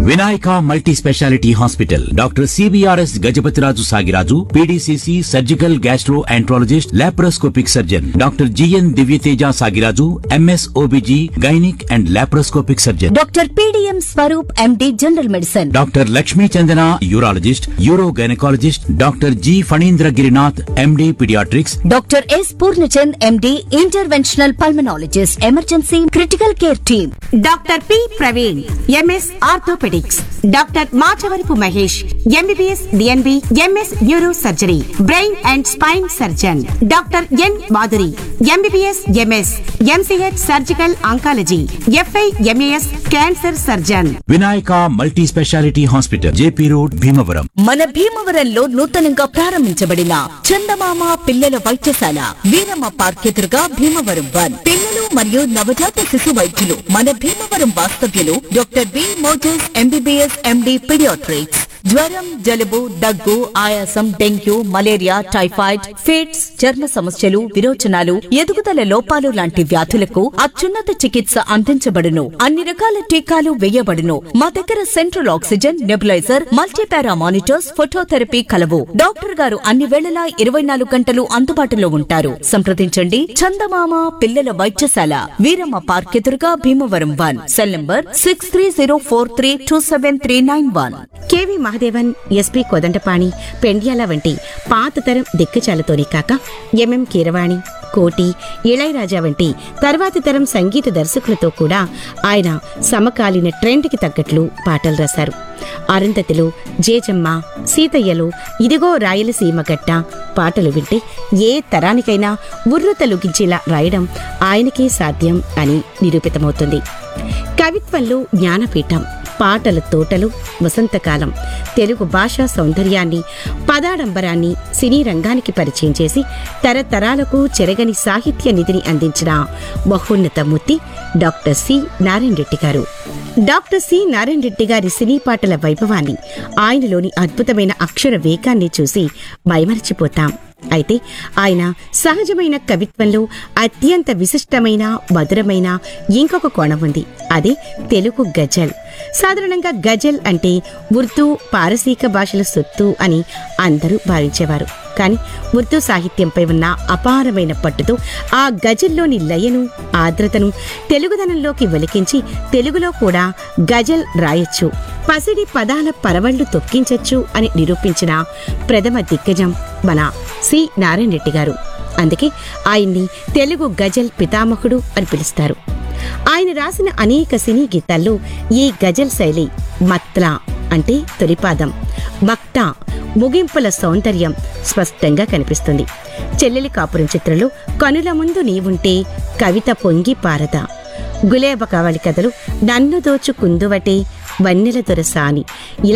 Vinayaka multi speciality hospital doctor CBRS Gajapathiraju Sagiraju PDCC surgical gastroenterologist laparoscopic surgeon doctor GN Divyateja Sagiraju MS OBG gynaec and laparoscopic surgeon doctor PDM Swaroop MD general medicine doctor Lakshmi Chandana urologist uro gynaecologist doctor G Phanindra Girinath MD paediatrics doctor S Purnachand MD interventional pulmonologist emergency critical care team doctor P Praveen MS orthopaedics doctor Machavarapu Mahesh MBBS DNB MS neuro surgery brain and spine surgeon doctor N Madhuri MBBS MS MCH surgical oncology FI MAS cancer surgeon Vinayaka multi speciality hospital JP road Bhimavaram మన భీమవరంలో నూతనంగా ప్రారంభించబడిన చందమామ పిల్లల వైద్యశాల Veeramma park ఎదురుగా Bhimavaram one పిల్లలు మరియు నవజాత శిశు వైద్యులు మన భీమవరం వాస్తవ్యులు doctor B Moses MBBS MD paediatrics జ్వరం జలుబు దగ్గు ఆయాసం డెంగ్యూ మలేరియా టైఫాయిడ్ ఫిట్స్ చర్మ సమస్యలు విరోచనాలు ఎదుగుదల లోపాలు లాంటి వ్యాధులకు అత్యున్నత చికిత్స అందించబడును అన్ని రకాల టీకాలు వేయబడును మా దగ్గర central oxygen nebuliser multipara monitors phototherapy కలవు డాక్టర్ గారు అన్ని వేళలా ఇరవై నాలుగు గంటలు అందుబాటులో ఉంటారు సంప్రదించండి చందమామ పిల్లల వైద్యశాల వీరమ్మ పార్క్ ఎదురుగా Bhimavaram one cell number six three zero four three two seven three nine one KV Mahadevan SP Kodandapani Pendyala వంటి పాత తరం దిక్కుచాలతోనే కాక ఎంఎం కీరవాణి కోటి ఇళయరాజా వంటి తర్వాతి తరం సంగీత దర్శకులతో కూడా ఆయన సమకాలీన ట్రెండ్కి తగ్గట్లు పాటలు రాశారు అరుంధతిలో జేజమ్మ సీతయ్యలో ఇదిగో రాయలసీమ గట్ట పాటలు వింటే ఏ తరానికైనా ఉర్రుతలుగించేలా రాయడం ఆయనకే సాధ్యం అని నిరూపితమవుతుంది కవిత్వంలో జ్ఞానపీఠం పాటల తోటలు వసంతకాలం తెలుగు భాషా సౌందర్యాన్ని పదాడంబరాన్ని సినీ రంగానికి పరిచయం చేసి తరతరాలకు చెరగని సాహిత్య నిధిని అందించిన మహోన్నత మూర్తి డాక్టర్ సి నారాయణ రెడ్డి గారు డాక్టర్ సి నారాయణ రెడ్డి గారి సినీ పాటల వైభవాన్ని ఆయనలోని అద్భుతమైన అక్షర వేగాన్ని చూసి మైమరచిపోతాం అయితే ఆయన సహజమైన కవిత్వంలో అత్యంత విశిష్టమైన మధురమైన ఇంకొక కోణం ఉంది అదే తెలుగు గజల్ సాధారణంగా గజల్ అంటే ఉర్దూ పారసీక భాషల సొత్తు అని అందరూ భావించేవారు కానీ ఉర్దూ సాహిత్యంపై ఉన్న అపారమైన పట్టుతో ఆ గజల్లోని లయను ఆర్ద్రతను తెలుగుదనంలోకి వెలికించి తెలుగులో కూడా గజల్ రాయొచ్చు పసిడి పదాల పరవళ్లు తొక్కించొచ్చు అని నిరూపించిన ప్రథమ దిగ్గజం మన సి నారాయణ రెడ్డి గారు అందుకే ఆయన్ని తెలుగు గజల్ పితామహుడు అని పిలుస్తారు ఆయన రాసిన అనేక సినీ గీతాల్లో ఈ గజల్ శైలి మత్లా అంటే తొలిపాదం మక్టా ముగింపుల సౌందర్యం స్పష్టంగా కనిపిస్తుంది చెల్లెలి కాపురం చిత్రంలో కనుల ముందు నీవుంటే కవిత పొంగి పారద గులేబ కావలి కథలు నన్ను దోచు కుందువటే వన్నెల దొరసాని ఇలా